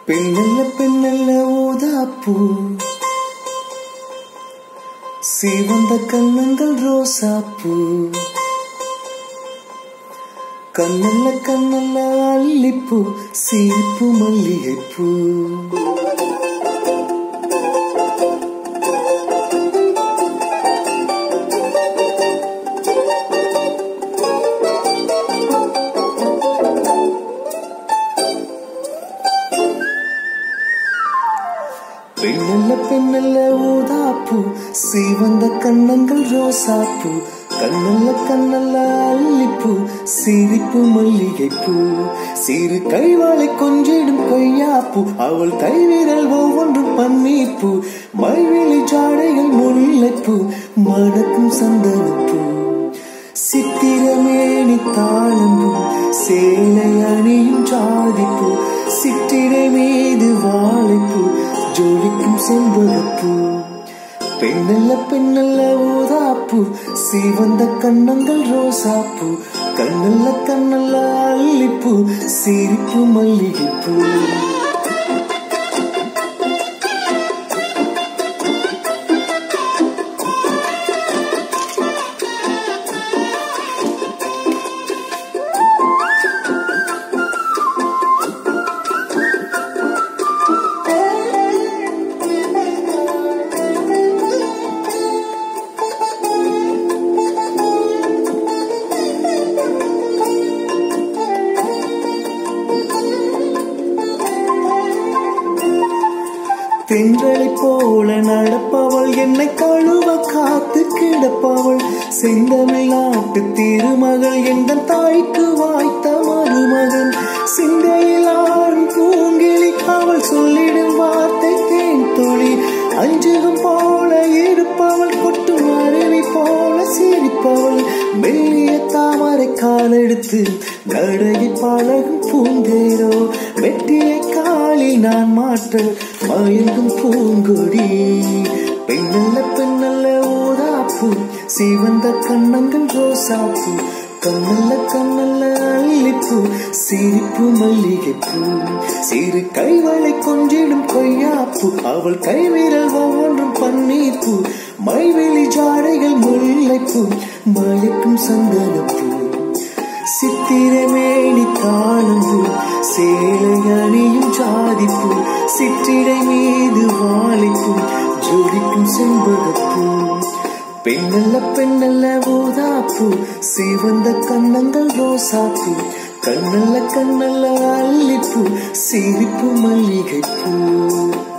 பெண்ணல்ல பெண்ணல்ல ஊதாப்பூ சிவந்த கண்ணங்கள் ரோசாப்பூ கண்ணல்ல கண்ணல்ல அல்லிப்பூ சீப்பு மல்லிகைப்பூ பெண்ணல்ல பெண்ணல்ல ஊதாப்பூ சிவந்த கண்ணங்கள் ரோசாப்பூ கண்ணல்ல கண்ணல்ல அல்லிப்பூ சிரிப்பு மல்லிகைப்பூ சிறு கைவாளை கொஞ்சிடும் கொய்யாப்பூ அவள் கைவிரல் ஒவ்வொன்றும் பன்னீப்பூ மைவெளி ஜாடைகள் முல்லைப்பூ மணக்கும் சந்தனப்பூ சித்திரமேனி தாளம்பூ சேலை அணியும் ஜாதிப்பூ சித்திரை மீது வாழைப்பூ ஜொலிக்கும் செம்பகப்பூ பெண்ணல்ல பெண்ணல்ல ஊதாப்பூ சிவந்த கண்ணங்கள் ரோசாப்பூ கண்ணல்ல கண்ணல்ல அல்லிப்பூ சிரிப்பு மல்லிகைப்பூ தென்றலை போல நடப்பவள் என்னை கழுவ காத்து கிடப்பவள் செந்தமிழ் நாட்டு திருமகள் எந்த தாய்க்கு வாய்த்த மருமகன் சிந்தையில் ஆடும் பூங்கிலி அவள் சொல்லிடும் வார்த்தை தேன் துளி அஞ்சுகம் போல இருப்பவள் கொட்டும் அருவி போல சிரிப்பவள் மெல்லிய தாமரை காலெடுத்து நடையை பழகும் பூந்தேரோ வெட்டிய காலில் நான் மாற்ற மயங்கும் பூங்கொடி பெண்ணல்ல பெண்ணல்ல ஊதாப்பூ சிவந்த கண்ணங்கள் ரோசாப்பூ கண்ணல்ல கண்ணல்ல அல்லிப்பூ சிரிப்பு மல்லிகைப்பூ சிறு கைவளை கொஞ்சிடும் கொய்யாப்பூ அவள் கைவிரல் ஒவ்வொன்றும் பன்னீர்ப்பூ மைவெளி ஜாடைகள் முல்லைப்பூ மயக்கும் சந்தனப்பூ சித்திரமேனி தாளம்பூ சேலை அணியும் ஜாதிப்பூ சிற்றிடை மீது வாழைப்பூ ஜோடிக்கும் செம்பகப்பூ பெண்ணல்ல பெண்ணல்ல ஊதாப்பூ சிவந்த கண்ணங்கள் ரோசாப்பூ கண்ணல்ல கண்ணல்ல அல்லிப்பூ சிரிப்பு மல்லிகைப்பூ